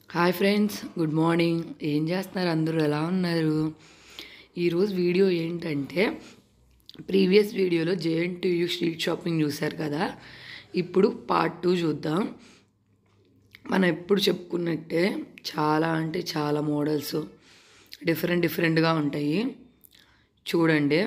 hi friends good morning ఏం చేస్తున్నారు అందరూ ఎలా ఉన్నారు ఈరోజు వీడియో ఏంటంటే ప్రీవియస్ వీడియోలో జేఎన్టీయూ స్ట్రీట్ షాపింగ్ చూశారు కదా ఇప్పుడు పార్ట్ టూ చూద్దాం మనం ఎప్పుడు చెప్పుకున్నట్టే చాలా అంటే చాలా మోడల్స్ డిఫరెంట్ డిఫరెంట్గా ఉంటాయి చూడండి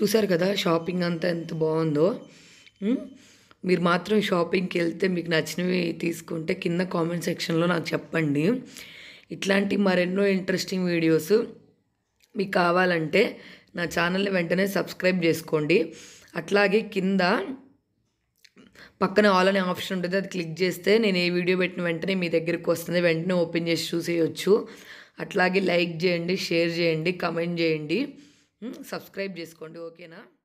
చూసారు కదా షాపింగ్ అంతా ఎంత బాగుందో ఉమ్, మీరు మాత్రం షాపింగ్కి వెళ్తే మీకు నచ్చినవి తీసుకుంటే కింద కామెంట్ సెక్షన్లో నాకు చెప్పండి ఇట్లాంటి మరెన్నో ఇంట్రెస్టింగ్ వీడియోస్ మీకు కావాలంటే నా ఛానల్ని వెంటనే సబ్స్క్రైబ్ చేసుకోండి అట్లాగే కింద పక్కన ఆల్ అనే ఆప్షన్ ఉంటుంది అది క్లిక్ చేస్తే నేను ఏ వీడియో పెట్టిన వెంటనే మీ దగ్గరికి వస్తుంది వెంటనే ఓపెన్ చేసి చూసేయచ్చు అట్లాగే లైక్ చేయండి షేర్ చేయండి కమెంట్ చేయండి ఉమ్, సబ్స్క్రైబ్ చేసుకోండి ఓకేనా